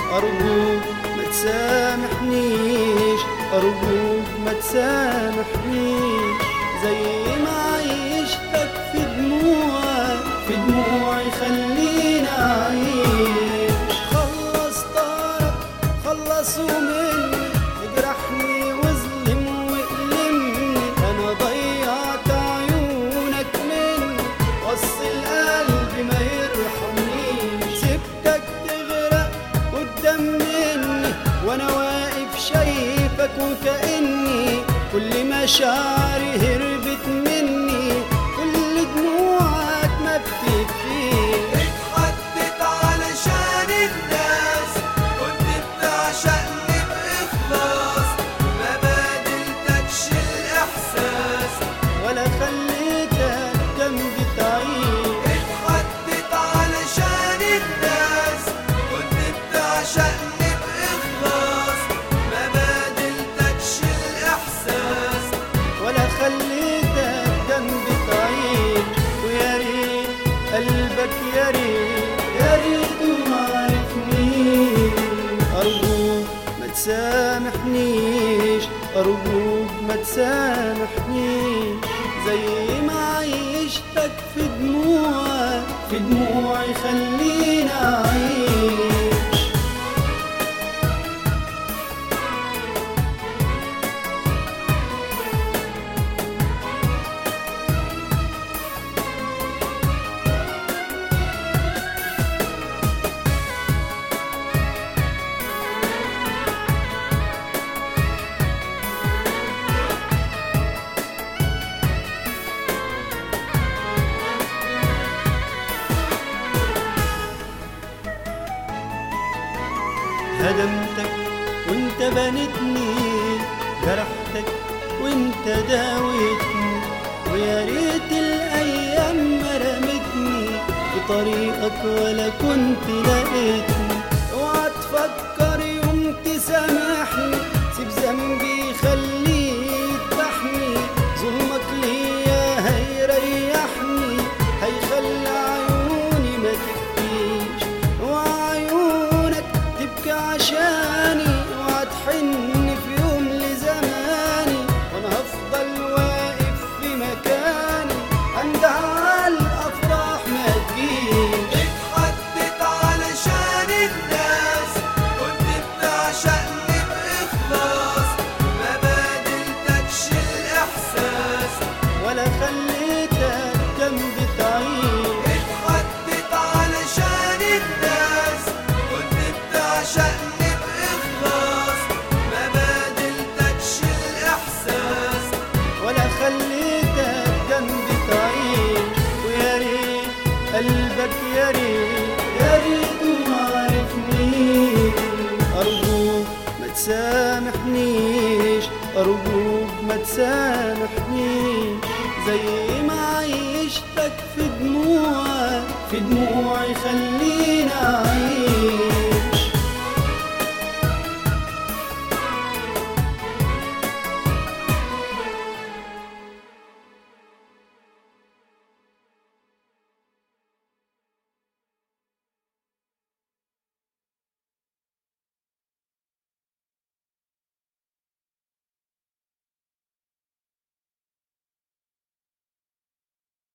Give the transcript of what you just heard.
أرجوك ما تسامحنيش أرجوك ما تسامحنيش زي ما عيشتك في دموعك في دموعي خليني أعيش خلص طارك خلصوا مني اجرحني واظلم وألمني أنا ضيعت عيونك مني وصل قلبي ما يرحمنيش سبتك تغرق قدام مني وانا واقف شايفك وكأني كل مشاعري هربت مني كل دموعك ما بتكفيش اتحدت علشان الناس كنت بتعشقني بإخلاص ما بادلتكش الإحساس ولا خليتك جنبي تعيش اتحدت علشان الناس كنت بتعشقني بإخلاص ما بادلتكش الإحساس ولا خليتك جنبي تعيش ويا ريت قلبك يا ريت يا ريت ما عرفنيش أرجوك ما تسامحنيش أرجوك ما تسامحنيش زي ما عيشتك في دموعك في دموعي خليني أعيش هدمتك وانت بنتني جرحتك وانت داويتني ويا ريت الايام ما رمتني في طريقك ولا كنت لقيتني اوعى تفكر يوم تسامحني سيب ذنبي خليه يذبحني ظلمك ليا هيريحني هيخلي عيوني ما تبكيش وعيونك تبكي عشاني وهتحن في يوم لزماني وانا هفضل واقف في مكاني عند على الافراح ما تجيش اتحدت علشان الناس كنت بتعشقني بإخلاص ما بادلتكش الإحساس ولا خليتك جنبي تعيش اتحدت علشان الناس كنت بتعشقني بإخلاص ما بادلتكش الإحساس ولا خليتك جنبي تعيش ويا ريت قلبك يا ريت يا ريت ما عرفنيش أرجوك ما تسامحنيش أرجوك ما تسامحنيش زي ما عيشتك في دموعك في دموعي خليني أعيش